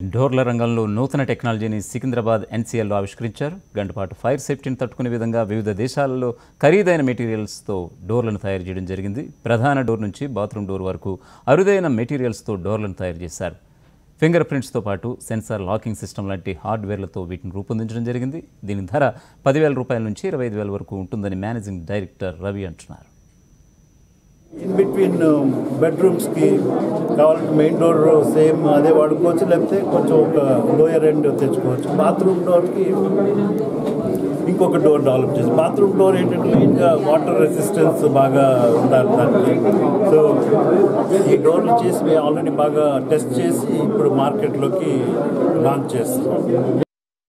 డోర్ల రంగంలో నూతన టెక్నాలజీని సికింద్రాబాద్ ఎన్సీఎల్లో ఆవిష్కరించారు గంటపాటు ఫైర్ సేఫ్టీని తట్టుకునే విధంగా వివిధ దేశాలలో ఖరీదైన మెటీరియల్స్తో డోర్లను తయారు చేయడం జరిగింది ప్రధాన డోర్ నుంచి బాత్రూమ్ డోర్ వరకు అరుదైన మెటీరియల్స్తో డోర్లను తయారు చేశారు ఫింగర్ ప్రింట్స్తో పాటు సెన్సార్ లాకింగ్ సిస్టమ్ లాంటి హార్డ్వేర్లతో వీటిని రూపొందించడం జరిగింది దీని ధర పదివేల రూపాయల నుంచి ఇరవై ఐదు వేల వరకు ఉంటుందని మేనేజింగ్ డైరెక్టర్ రవి అంటున్నారు ఇన్ బిట్వీన్ బెడ్రూమ్స్కి కావాలంటే మెయిన్ డోర్ సేమ్ అదే వాడుకోవచ్చు లేకపోతే కొంచెం ఒక లోయర్ ఎండ్ తెచ్చుకోవచ్చు బాత్రూమ్ డోర్కి ఇంకొక డోర్ డెవలప్ చేసి బాత్రూమ్ డోర్ ఏంటంటే మెయిన్గా వాటర్ రెసిస్టెన్స్ బాగా ఉండాలి దానికి సో ఈ డోర్లు చేసి మేము ఆల్రెడీ బాగా టెస్ట్ చేసి ఇప్పుడు మార్కెట్లోకి లాంచ్ చేస్తున్నాం